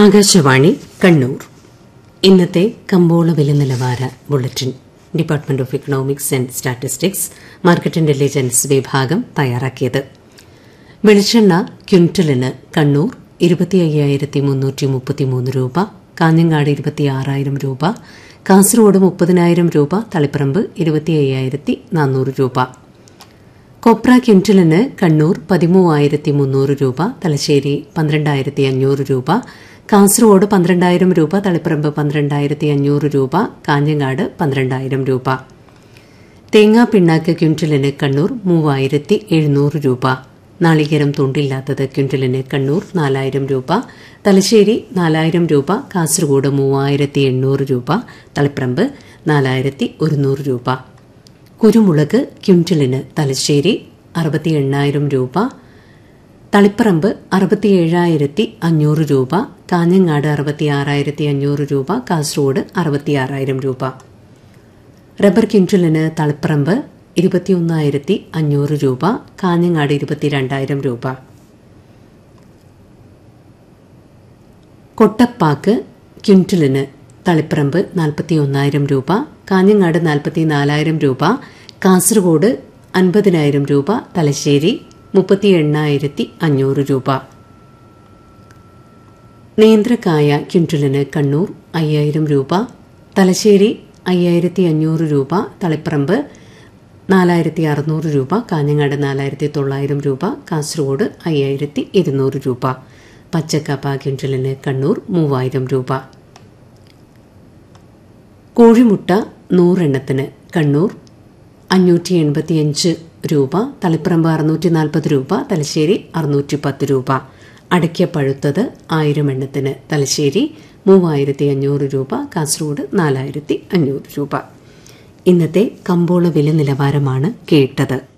ആകാശവാണി കണ്ണൂർ ഇന്നത്തെ കമ്പോള വില നിലവാര bulletin department of economics and statistics market intelligence വിഭാഗം തയ്യാറാക്കിയത് വെളിച്ചെണ്ണ ക്വിന്റലിന് കണ്ണൂർ ഇരുപത്തി അയ്യായിരത്തി മുന്നൂറ്റി മുപ്പത്തിമൂന്ന് രൂപ കാഞ്ഞങ്ങാട് ഇരുപത്തിയാറായിരം രൂപ കാസർഗോഡ് മുപ്പതിനായിരം രൂപ തളിപ്പറമ്പ് ഇരുപത്തി അയ്യായിരത്തി നാനൂറ് രൂപ കൊപ്ര ക്വിന്റലിന് കണ്ണൂർ പതിമൂവായിരത്തി മുന്നൂറ് രൂപ തലശ്ശേരി പന്ത്രണ്ടായിരത്തി അഞ്ഞൂറ് രൂപ കാസർഗോഡ് പന്ത്രണ്ടായിരം രൂപ തളിപ്പറമ്പ് പന്ത്രണ്ടായിരത്തി അഞ്ഞൂറ് രൂപ കാഞ്ഞങ്ങാട് പന്ത്രണ്ടായിരം രൂപ തേങ്ങാ പിണ്ണാക്ക് ക്വിന്റലിന് കണ്ണൂർ മൂവായിരത്തി എഴുന്നൂറ് രൂപ നാളികേരം തുണ്ടില്ലാത്തത് ക്വിന്റലിന് കണ്ണൂർ നാലായിരം രൂപ തലശ്ശേരി നാലായിരം രൂപ കാസർഗോഡ് മൂവായിരത്തി എണ്ണൂറ് രൂപ തളിപ്പറമ്പ് നാലായിരത്തി ഒരുന്നൂറ് രൂപ കുരുമുളക് ക്വിന്റലിന് തലശ്ശേരി അറുപത്തി എണ്ണായിരം രൂപ തളിപ്പറമ്പ് അറുപത്തിയേഴായിരത്തി അഞ്ഞൂറ് രൂപ കാഞ്ഞങ്ങാട് അറുപത്തിയാറായിരത്തി അഞ്ഞൂറ് രൂപ കാസർഗോഡ് അറുപത്തിയാറായിരം രൂപ റബ്ബർ ക്വിന്റലിന് തളിപ്പറമ്പ് ഇരുപത്തിയൊന്നായിരത്തി അഞ്ഞൂറ് രൂപ കാഞ്ഞങ്ങാട് ഇരുപത്തിരണ്ടായിരം രൂപ കൊട്ടപ്പാക്ക് ക്വിന്റലിന് തളിപ്പറമ്പ് നാൽപ്പത്തി ഒന്നായിരം രൂപ കാഞ്ഞങ്ങാട് നാൽപ്പത്തി നാലായിരം രൂപ കാസർഗോഡ് അൻപതിനായിരം രൂപ തലശ്ശേരി മുപ്പത്തി എണ്ണായിരത്തി അഞ്ഞൂറ് രൂപ നേന്ത്രക്കായ ക്വിന്റലിന് കണ്ണൂർ അയ്യായിരം രൂപ തലശ്ശേരി അയ്യായിരത്തി അഞ്ഞൂറ് രൂപ തളിപ്പറമ്പ് നാലായിരത്തി അറുന്നൂറ് രൂപ കാഞ്ഞങ്ങാട് നാലായിരത്തി തൊള്ളായിരം രൂപ കാസർഗോഡ് അയ്യായിരത്തി ഇരുന്നൂറ് രൂപ പച്ചക്കപ്പ ക്വിന്റലിന് കണ്ണൂർ മൂവായിരം രൂപ കോഴിമുട്ട നൂറെണ്ണത്തിന് കണ്ണൂർ അഞ്ഞൂറ്റി എൺപത്തിയഞ്ച് രൂപ തളിപ്പറമ്പ് അറുന്നൂറ്റി നാൽപ്പത് രൂപ തലശ്ശേരി അറുന്നൂറ്റി പത്ത് രൂപ അടയ്ക്ക പഴുത്തത് ആയിരം എണ്ണത്തിന് തലശ്ശേരി മൂവായിരത്തി അഞ്ഞൂറ് രൂപ കാസർഗോഡ് നാലായിരത്തി അഞ്ഞൂറ് രൂപ ഇന്നത്തെ കമ്പോള വില നിലവാരമാണ് കേട്ടത്